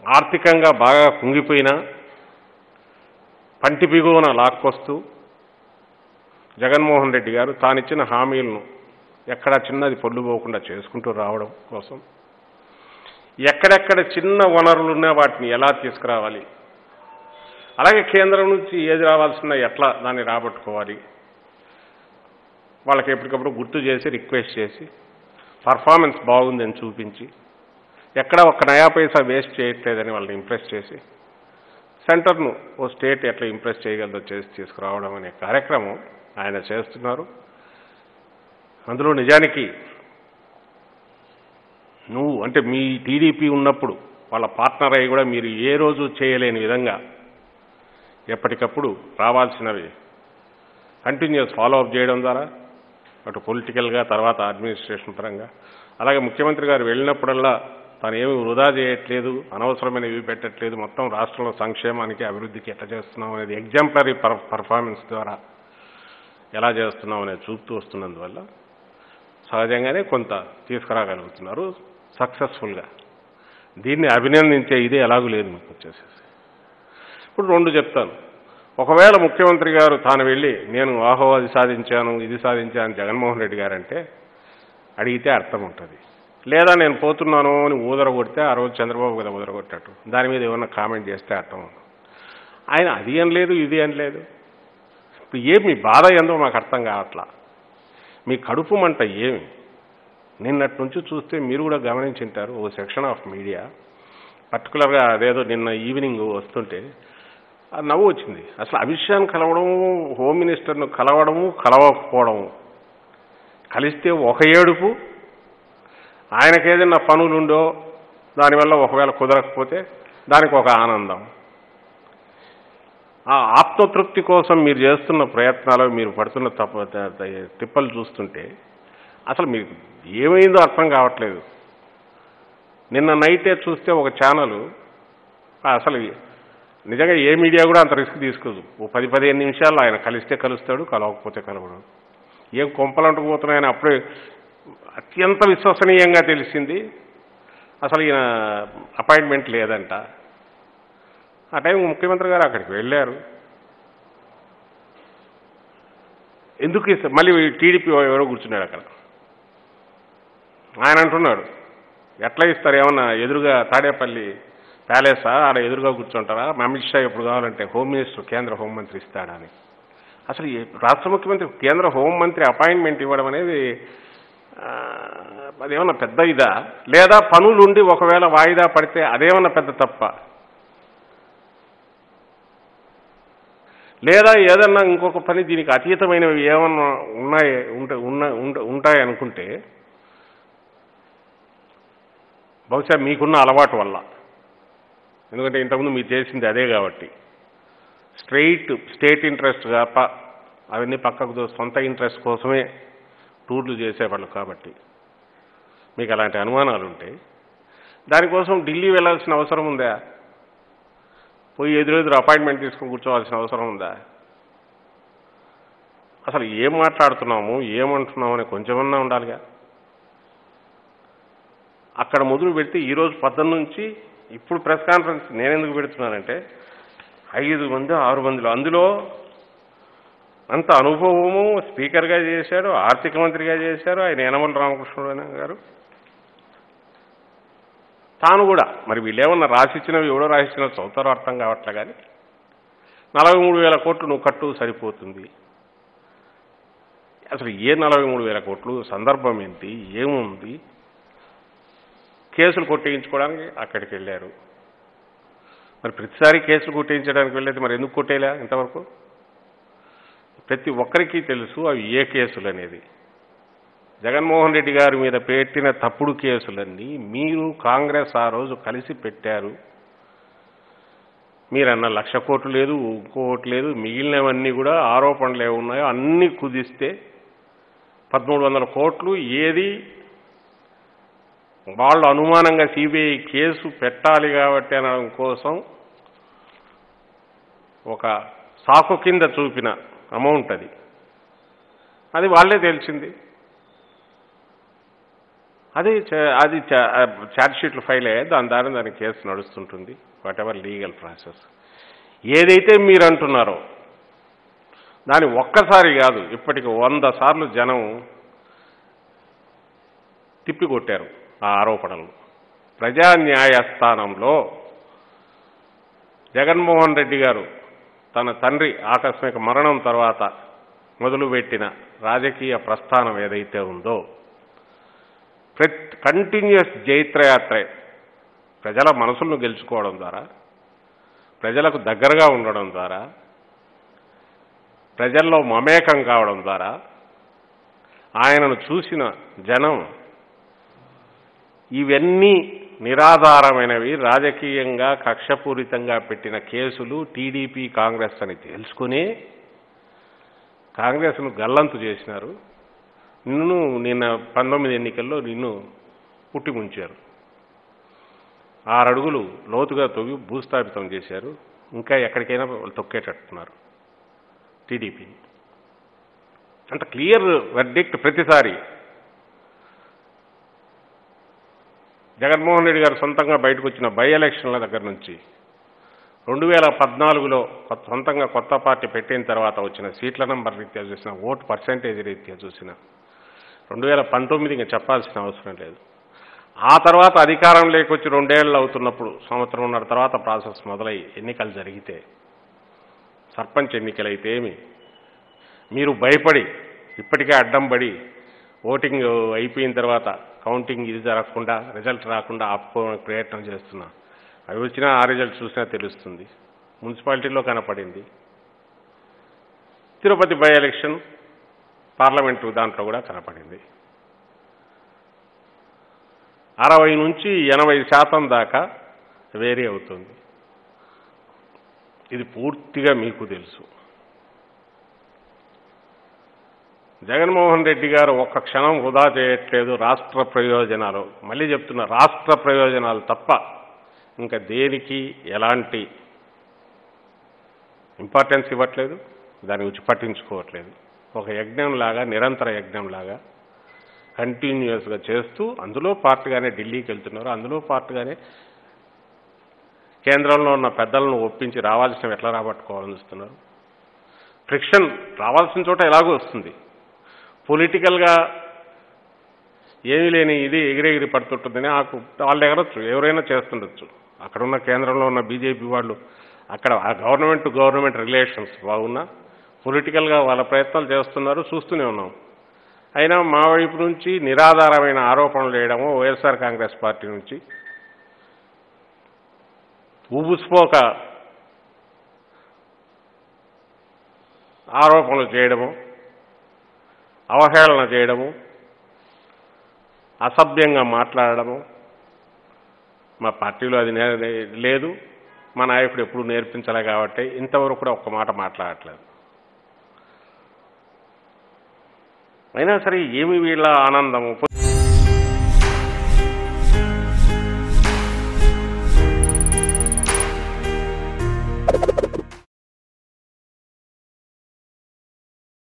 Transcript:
ఆర్థికంగా బాగా కుంగిపోయినా పంటి బిగువన లాక్కొస్తూ జగన్మోహన్ రెడ్డి గారు తానిచ్చిన హామీలను ఎక్కడ చిన్నది పొల్లు పోకుండా చేసుకుంటూ రావడం కోసం ఎక్కడెక్కడ చిన్న వనరులు ఉన్నా వాటిని ఎలా తీసుకురావాలి అలాగే కేంద్రం నుంచి ఏది రావాల్సిన ఎట్లా దాన్ని రాబట్టుకోవాలి వాళ్ళకి ఎప్పటికప్పుడు గుర్తు చేసి రిక్వెస్ట్ చేసి పర్ఫార్మెన్స్ బాగుందని చూపించి ఎక్కడ ఒక్క నయా పైసా వేస్ట్ చేయట్లేదని వాళ్ళని ఇంప్రెస్ చేసి సెంటర్ను ఓ స్టేట్ ఎట్లా ఇంప్రెస్ చేయగలదో చేసి తీసుకురావడం అనే కార్యక్రమం ఆయన చేస్తున్నారు అందులో నిజానికి నువ్వు అంటే మీ టీడీపీ ఉన్నప్పుడు వాళ్ళ పార్ట్నర్ అయ్యి కూడా మీరు ఏ రోజు చేయలేని విధంగా ఎప్పటికప్పుడు రావాల్సినవి కంటిన్యూస్ ఫాలో అప్ చేయడం ద్వారా అటు పొలిటికల్గా తర్వాత అడ్మినిస్ట్రేషన్ పరంగా అలాగే ముఖ్యమంత్రి గారు వెళ్ళినప్పుడల్లా తాను ఏమి వృధా చేయట్లేదు అనవసరమైనవి పెట్టట్లేదు మొత్తం రాష్ట్రంలో సంక్షేమానికి అభివృద్ధికి ఎట్లా చేస్తున్నాం అనేది ఎగ్జాంపులరీ పర్ పర్ఫార్మెన్స్ ద్వారా ఎలా చేస్తున్నాం అనేది చూపుతూ వస్తున్నందువల్ల సహజంగానే కొంత తీసుకురాగలుగుతున్నారు సక్సెస్ఫుల్గా దీన్ని అభినందించే ఇది ఎలాగూ లేదు మీకు వచ్చేసేసి ఇప్పుడు రెండు చెప్తాను ఒకవేళ ముఖ్యమంత్రి గారు తాను వెళ్ళి నేను ఆహో అది సాధించాను ఇది సాధించాను జగన్మోహన్ రెడ్డి గారంటే అడిగితే అర్థం ఉంటుంది లేదా నేను పోతున్నాను అని ఊదర కొడితే ఆ రోజు చంద్రబాబు కదా ఊదర కొట్టాడు దాని మీద ఏమన్నా కామెంట్ చేస్తే అర్థం ఉంటుంది ఆయన అది అని లేదు ఇది అని లేదు ఇప్పుడు ఏమి మీ బాధ ఏందో మాకు అర్థం కావట్లా మీ కడుపు మంట ఏమి నిన్నటి నుంచి చూస్తే మీరు కూడా గమనించింటారు ఓ సెక్షన్ ఆఫ్ మీడియా పర్టికులర్గా అదేదో నిన్న ఈవినింగ్ వస్తుంటే ఆ నవ్వు వచ్చింది అసలు అమిత్ షాను కలవడము హోమ్ మినిస్టర్ను కలవడము కలవకపోవడము కలిస్తే ఒక ఏడుపు ఆయనకి ఏదైనా పనులుండో దానివల్ల ఒకవేళ కుదరకపోతే దానికి ఒక ఆనందం ఆ ఆత్మతృప్తి కోసం మీరు చేస్తున్న ప్రయత్నాలు మీరు పడుతున్న తప్ప త- త- తిప్పలు చూస్తుంటే అసలు మీకు ఏమైందో అర్థం కావట్లేదు నిన్న నైటే చూస్తే ఒక ఛానల్ అసలు నిజంగా ఏ మీడియా కూడా అంత రిస్క్ తీసుకోదు ఓ పది పదిహేను నిమిషాల్లో ఆయన కలిస్తే కలుస్తాడు కలవకపోతే కలవడు ఏం కొంపలంటుకుపోతున్నాయని అప్పుడే అత్యంత విశ్వసనీయంగా తెలిసింది అసలు ఈయన అపాయింట్మెంట్ లేదంట ఆ టైం ముఖ్యమంత్రి గారు అక్కడికి వెళ్ళారు ఎందుకు ఇస్తా- మళ్ళీ టీడీపీ ఎవరో కూర్చున్నాడు అక్కడ ఆయన అంటున్నాడు ఎట్లా ఇస్తారు ఏమన్నా ఎదురుగా తాడేపల్లి ప్యాలెసా ఆడ ఎదురుగా కూర్చుంటారా అమిత్ షా ఎప్పుడు కావాలంటే హోమ్ మినిస్టర్ కేంద్ర హోంమంత్రి ఇస్తాడా అని అసలు ఈ రాష్ట్ర ముఖ్యమంత్రి కేంద్ర హోంమంత్రి అపాయింట్మెంట్ ఇవ్వడం అనేది ఆ, అదేమన్నా పెద్ద ఇదా లేదా పనులుండి ఒకవేళ వాయిదా పడితే అదేమన్నా పెద్ద తప్ప లేదా ఏదన్నా ఇంకొక పని దీనికి అతీతమైనవి ఏమన్నా ఉన్నాయి ఉంటే ఉన్న ఉంట- ఉంటాయి అనుకుంటే బహుశా మీకున్న అలవాటు వల్ల ఎందుకంటే ఇంతకుముందు మీరు చేసింది అదే కాబట్టి స్ట్రెయిట్ స్టేట్ ఇంట్రెస్ట్ కాప అవన్నీ పక్కకు దో- సొంత ఇంట్రెస్ట్ కోసమే టూర్లు చేసేవాళ్ళు కాబట్టి మీకు అలాంటి అనుమానాలు ఉంటాయి దానికోసం ఢిల్లీ వెళ్ళాల్సిన అవసరం ఉందా పోయి ఎదురెదురు అపాయింట్మెంట్ తీసుకుని కూర్చోవాల్సిన అవసరం ఉందా అసలు ఏం మాట్లాడుతున్నాము ఏమంటున్నాము అని కొంచెమన్నా ఉండాలిగా అక్కడ మొదలు పెడితే ఈరోజు పద్దెనిమిది నుంచి ఇప్పుడు ప్రెస్ కాన్ఫరెన్స్ నేను ఎందుకు పెడుతున్నానంటే ఐదు మంది ఆరు మందిలో అందులో అంత అనుభవము స్పీకర్గా చేశారు ఆర్థిక మంత్రిగా చేశారు ఆయన యనమల రామకృష్ణుడు గారు తాను కూడా మరి వీళ్ళేమన్నా రాసిచ్చినవి ఎవడో రాసిచ్చినవి చదువుతారో అర్థం కావట్లే కానీ నలభై మూడు వేల కోట్లు నువ్వు కట్టు సరిపోతుంది అసలు ఏ నలభై మూడు వేల కోట్లు సందర్భం ఏంటి ఏముంది కేసులు కొట్టేయించుకోవడానికి అక్కడికి వెళ్ళారు మరి ప్రతిసారి కేసులు కొట్టేయించడానికి వెళ్ళేది మరి ఎందుకు కొట్టేలా ఇంతవరకు ప్రతి ఒక్కరికి తెలుసు అవి ఏ కేసులు అనేది జగన్మోహన్ రెడ్డి గారి మీద పెట్టిన తప్పుడు కేసులన్నీ మీరు కాంగ్రెస్ ఆ రోజు కలిసి పెట్టారు మీరన్న లక్ష కోట్లు లేదు ఇంకోటి లేదు మిగిలినవన్నీ కూడా ఆరోపణలు ఏమున్నాయో అన్నీ కుదిస్తే పదమూడు వందల కోట్లు ఏది వాళ్ళు అనుమానంగా సిబిఐ కేసు పెట్టాలి కాబట్టి అనడం కోసం ఒక సాకు కింద చూపిన అమౌంట్ అది అది వాళ్ళే తెలిసింది అది చ- అది ఛార్జ్ షీట్లు ఫైల్ అయ్యాయి దాని దాని దాని కేసు నడుస్తుంటుంది వాట్ ఎవర్ లీగల్ ప్రాసెస్ ఏదైతే మీరు అంటున్నారో దాని ఒక్కసారి కాదు ఇప్పటికి వంద సార్లు జనం తిప్పికొట్టారు ఆ ఆరోపణలు ప్రజా న్యాయస్థానంలో జగన్మోహన్ రెడ్డి గారు తన తండ్రి ఆకస్మిక మరణం తర్వాత మొదలుపెట్టిన రాజకీయ ప్రస్థానం ఏదైతే ఉందో ప్రతి కంటిన్యూస్ జైత్రయాత్రే ప్రజల మనసులను గెలుచుకోవడం ద్వారా ప్రజలకు దగ్గరగా ఉండడం ద్వారా ప్రజల్లో మమేకం కావడం ద్వారా ఆయనను చూసిన జనం ఇవన్నీ నిరాధారమైనవి రాజకీయంగా కక్షపూరితంగా పెట్టిన కేసులు టీడీపీ కాంగ్రెస్ అని తెలుసుకుని కాంగ్రెస్ను గల్లంతు చేసినారు నిన్ను నిన్న పంతొమ్మిది ఎన్నికల్లో నిన్ను పుట్టి ముంచారు ఆరడుగులు లోతుగా తొవ్వి భూస్థాపితం చేశారు ఇంకా ఎక్కడికైనా వాళ్ళు తొక్కేటట్టున్నారు టీడీపీని అంత క్లియర్ వెర్డిక్ట్ ప్రతిసారి జగన్మోహన్ రెడ్డి గారు సొంతంగా బయటకు వచ్చిన బై ఎలక్షన్ల దగ్గర నుంచి రెండు వేల పద్నాలుగులో కొత్త సొంతంగా కొత్త పార్టీ పెట్టిన తర్వాత వచ్చిన సీట్ల నంబర్ రీత్యా చూసిన ఓటు పర్సంటేజ్ రీత్యా చూసిన రెండు వేల పంతొమ్మిది ఇంకా చెప్పాల్సిన అవసరం లేదు ఆ తర్వాత అధికారం లేకొచ్చి రెండేళ్ళు అవుతున్నప్పుడు సంవత్సరంన్నర తర్వాత ప్రాసెస్ మొదలై ఎన్నికలు జరిగితే సర్పంచ్ ఎన్నికలైతే ఏమి మీరు భయపడి ఇప్పటికే అడ్డం పడి ఓటింగ్ అయిపోయిన తర్వాత కౌంటింగ్ ఇది జరగకుండా రిజల్ట్ రాకుండా ఆపుకోవడానికి ప్రయత్నం చేస్తున్నా అవి వచ్చినా ఆ రిజల్ట్ చూసినా తెలుస్తుంది మున్సిపాలిటీలో కనపడింది తిరుపతి బై ఎలక్షన్ పార్లమెంటు దాంట్లో కూడా కనపడింది అరవై నుంచి ఎనభై శాతం దాకా వేరీ అవుతుంది ఇది పూర్తిగా మీకు తెలుసు జగన్మోహన్ రెడ్డి గారు ఒక్క క్షణం వృధా చేయట్లేదు రాష్ట్ర ప్రయోజనాలు మళ్ళీ చెప్తున్నా రాష్ట్ర ప్రయోజనాలు తప్ప ఇంకా దేనికి ఎలాంటి ఇంపార్టెన్స్ ఇవ్వట్లేదు దాని గురించి పట్టించుకోవట్లేదు ఒక యజ్ఞంలాగా నిరంతర యజ్ఞంలాగా కంటిన్యూస్గా చేస్తూ అందులో పార్ట్గానే ఢిల్లీకి వెళ్తున్నారు అందులో పార్ట్గానే కేంద్రంలో ఉన్న పెద్దలను ఒప్పించి రావాల్సినవి ఎట్లా రాబట్టుకోవాలని చూస్తున్నారు ఫ్రిక్షన్ రావాల్సిన చోట ఎలాగో వస్తుంది పొలిటికల్గా ఏమీ లేని ఇది ఎగిరెగిరి పడుతుంటుందని ఆకు వాళ్ళు ఎగరొచ్చు ఎవరైనా చేస్తుండొచ్చు అక్కడున్న కేంద్రంలో ఉన్న బీజేపీ వాళ్ళు అక్కడ ఆ గవర్నమెంట్ టు గవర్నమెంట్ రిలేషన్స్ బాగున్నా పొలిటికల్గా వాళ్ళ ప్రయత్నాలు చేస్తున్నారు చూస్తూనే ఉన్నాం అయినా మా వైపు నుంచి నిరాధారమైన ఆరోపణలు చేయడము వైఎస్ఆర్ కాంగ్రెస్ పార్టీ నుంచి ఊబుస్పోక ఆరోపణలు చేయడము అవహేళన చేయడము అసభ్యంగా మాట్లాడడము మా పార్టీలో అది నే- లేదు మా నాయకుడు ఎప్పుడు నేర్పించలే కాబట్టి ఇంతవరకు కూడా ఒక్క మాట మాట్లాడట్లేదు అయినా సరే ఏమి వీళ్ళ ఆనందము